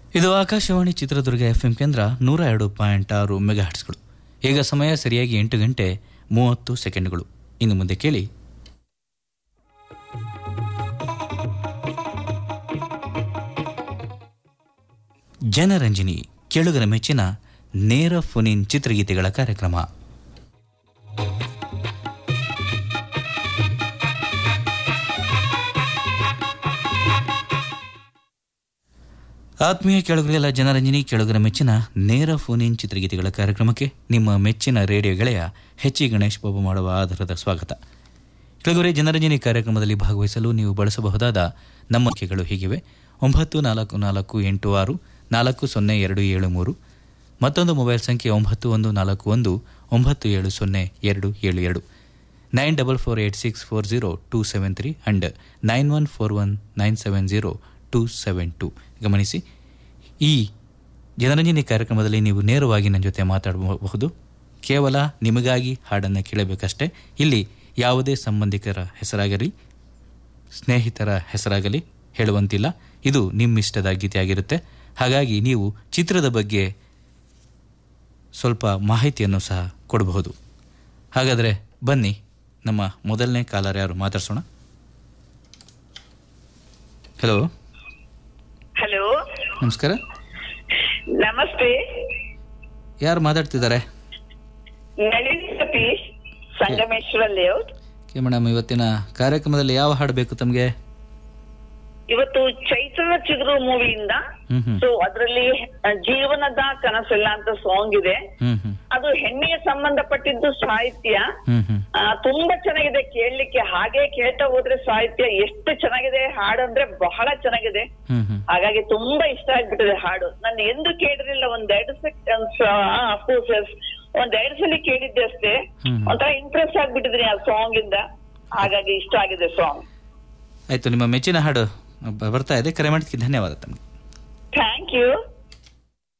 ಇದು Akashvani Chitradurga F M ಕೇಂದ್ರ ನೂರ ಎರಡು ಪಾಯಿಂಟ್ ಆರು ಮೆಗಾ ಹರ್ಟ್ಸ್ಗಳು ಈಗ ಸಮಯ ಸರಿಯಾಗಿ ಎಂಟು ಗಂಟೆ ಮೂವತ್ತು ಸೆಕೆಂಡ್ಗಳು ಇನ್ನು ಮುಂದೆ ಕೇಳಿ ಜನರಂಜನಿ ಕೇಳುಗರ ಮೆಚ್ಚಿನ ನೇರ ಫೋನಿನ್ ಚಿತ್ರಗೀತೆಗಳ ಕಾರ್ಯಕ್ರಮ ಆತ್ಮೀಯ ಕೆಳಗರೆಲ್ಲ ಜನರಂಜನಿ ಕೆಳಗರ ಮೆಚ್ಚಿನ ನೇರ ಫೋನ್ ಇನ್ ಚಿತ್ರಗೀತೆಗಳ ಕಾರ್ಯಕ್ರಮಕ್ಕೆ ನಿಮ್ಮ ಮೆಚ್ಚಿನ ರೇಡಿಯೋ ಗೆಳೆಯ ಹೆಚ್ ಇ ಗಣೇಶ್ ಬಾಬು ಮಾಡುವ ಆಧಾರದ ಸ್ವಾಗತ ಕೆಳಗರೆ ಜನರಂಜನಿ ಕಾರ್ಯಕ್ರಮದಲ್ಲಿ ಭಾಗವಹಿಸಲು ನೀವು ಬಳಸಬಹುದಾದ ನಮ್ಮ ಸಂಖ್ಯೆಗಳು ಹೀಗಿವೆ ಒಂಬತ್ತು ನಾಲ್ಕು ನಾಲ್ಕು ಎಂಟು ಆರು ನಾಲ್ಕು ಸೊನ್ನೆ ಎರಡು ಏಳು ಮೂರು ಮತ್ತೊಂದು ಮೊಬೈಲ್ ಸಂಖ್ಯೆ ಒಂಬತ್ತು ಒಂದು ನಾಲ್ಕು ಒಂದು ಒಂಬತ್ತು ಏಳು ಸೊನ್ನೆ ಎರಡು ಏಳು ಎರಡು nine double four eight six four zero two seven three and nine one four one nine seven zero two seven two ಗಮನಿಸಿ ಈ ಜನರಂಜನೆ ಕಾರ್ಯಕ್ರಮದಲ್ಲಿ ನೀವು ನೇರವಾಗಿ ನನ್ನ ಜೊತೆ ಮಾತಾಡಬಹುದು ಕೇವಲ ನಿಮಗಾಗಿ ಹಾಡನ್ನು ಕೇಳಬೇಕಷ್ಟೇ ಇಲ್ಲಿ ಯಾವುದೇ ಸಂಬಂಧಿಕರ ಹೆಸರಾಗಲಿ ಸ್ನೇಹಿತರ ಹೆಸರಾಗಲಿ ಹೇಳುವಂತಿಲ್ಲ ಇದು ನಿಮ್ಮಿಷ್ಟದ ಗೀತೆಯಾಗಿರುತ್ತೆ ಹಾಗಾಗಿ ನೀವು ಚಿತ್ರದ ಬಗ್ಗೆ ಸ್ವಲ್ಪ ಮಾಹಿತಿಯನ್ನು ಸಹ ಕೊಡಬಹುದು ಹಾಗಾದರೆ ಬನ್ನಿ ನಮ್ಮ ಮೊದಲನೇ ಕಾಲರ್ ಯಾರು ಮಾತಾಡ್ಸೋಣ ಹಲೋ ಹಲೋ ನಮಸ್ಕಾರ ನಮಸ್ತೆ ಯಾರು ಮಾತಾಡ್ತಿದ್ದಾರೆ Nalini Satish Sangameshwara layout okay madam ಇವತ್ತಿನ ಕಾರ್ಯಕ್ರಮದಲ್ಲಿ ಯಾವ ಹಾಡು ಬೇಕು ತಮಗೆ ಇವತ್ತು ಚೈತನ್ಯ ಚಿಗುರು ಮೂವಿಯಿಂದ ಹ್ಮ್ ಹ್ಮ್ ಸೊ ಅದರಲ್ಲಿ ಜೀವನದ ಕನಸಿಲ್ಲ ಅಂತ ಸಾಂಗ್ ಇದೆ ಹ್ಮ್ ಹ್ಮ್ ಅದು ಹೆಣ್ಣಿಗೆ ಸಂಬಂಧಪಟ್ಟಿದ್ದು ಸಾಹಿತ್ಯ ಹ್ಮ್ ಹ್ಮ್ ಆ, ತುಂಬಾ ಚೆನ್ನಾಗಿದೆ ಕೇಳಲಿಕ್ಕೆ ಹಾಗೆ ಕೇಳ್ತಾ ಹೋದ್ರೆ ಸಾಹಿತ್ಯ ಎಷ್ಟು ಚೆನ್ನಾಗಿದೆ ಹಾಡು ಅಂದ್ರೆ ಬಹಳ ಚೆನ್ನಾಗಿದೆ ಹ್ಮ್ ಹ್ಮ್ ಹಾಗಾಗಿ ತುಂಬಾ ಇಷ್ಟ ಆಗ್ಬಿಟ್ಟಿದೆ ಹಾಡು ನಾನು ಎಂದು ಕೇಳಿರಲಿಲ್ಲ ಒಂದೆರಡು ಸೆಕೆಂಡ್ಸ್ ಅಫ್ಕೋರ್ಸ್ ಒಂದೆರಡು ಸಲ ಕೇಳಿದ್ದೆ ಅಷ್ಟೇ ಹ್ಮ್. ಒಂಥರ ಇಂಟ್ರೆಸ್ಟ್ ಆಗ್ಬಿಟ್ಟಿದ್ದೀನಿ ಆ ಸಾಂಗ್ ಇಂದ ಹಾಗಾಗಿ ಇಷ್ಟ ಆಗಿದೆ ಸಾಂಗ್ ಆಯ್ತು ನಿಮ್ಮ ಮೆಚ್ಚಿನ ಹಾಡು ಬ- ಬರ್ತಾ ಇದೆ ಕರೆ ಮಾಡಿದ್ದಕ್ಕೆ ಧನ್ಯವಾದ ತಮಗೆ ಥ್ಯಾಂಕ್ ಯು